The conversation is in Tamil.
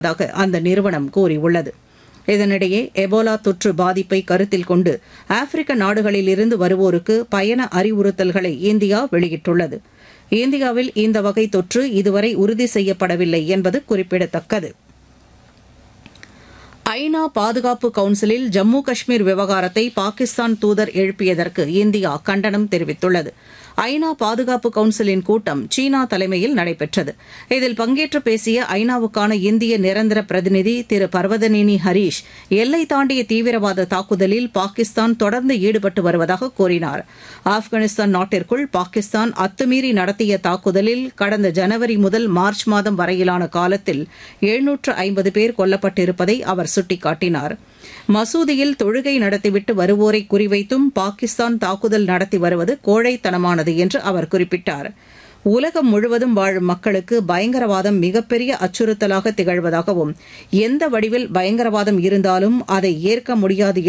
தாக அந்த நிறுவனம் கூறியுள்ளது இதனிடையே எபோலா தொற்று பாதிப்பை கருத்தில் கொண்டு ஆப்பிரிக்க நாடுகளிலிருந்து வருவோருக்கு பயண அறிவுறுத்தல்களை இந்தியா வெளியிட்டுள்ளது இந்தியாவில் இந்த வகை தொற்று இதுவரை உறுதி செய்யப்படவில்லை என்பது குறிப்பிடத்தக்கது ஐநா பாதுகாப்பு கவுன்சிலில் ஜம்மு காஷ்மீர் விவகாரத்தை பாகிஸ்தான் தூதர் எழுப்பியதற்கு இந்தியா கண்டனம் தெரிவித்துள்ளது ஐநா பாதுகாப்பு கவுன்சிலின் கூட்டம் சீனா தலைமையில் நடைபெற்றது இதில் பங்கேற்று பேசிய ஐநாவுக்கான இந்திய நிரந்தர பிரதிநிதி திரு பர்வதனேனி ஹரீஷ் எல்லை தாண்டிய தீவிரவாத தாக்குதலில் பாகிஸ்தான் தொடர்ந்து ஈடுபட்டு வருவதாக கூறினார் ஆப்கானிஸ்தான் நாட்டிற்குள் பாகிஸ்தான் அத்துமீறி நடத்திய தாக்குதலில் கடந்த ஜனவரி முதல் மார்ச் மாதம் வரையிலான காலத்தில் எழுநூற்று ஐம்பது பேர் கொல்லப்பட்டிருப்பதை அவர் சுட்டிக்காட்டினார் மசூதியில் தொழுகை நடத்திவிட்டு வருவோரை குறிவைத்தும் பாகிஸ்தான் தாக்குதல் நடத்தி வருவது கோழைத்தனமானது என்று அவர் குறிப்பிட்டார் உலகம் முழுவதும் வாழும் மக்களுக்கு பயங்கரவாதம் மிகப்பெரிய அச்சுறுத்தலாக திகழ்வதாகவும் எந்த வடிவில் பயங்கரவாதம் இருந்தாலும் அதை ஏற்க முடியாது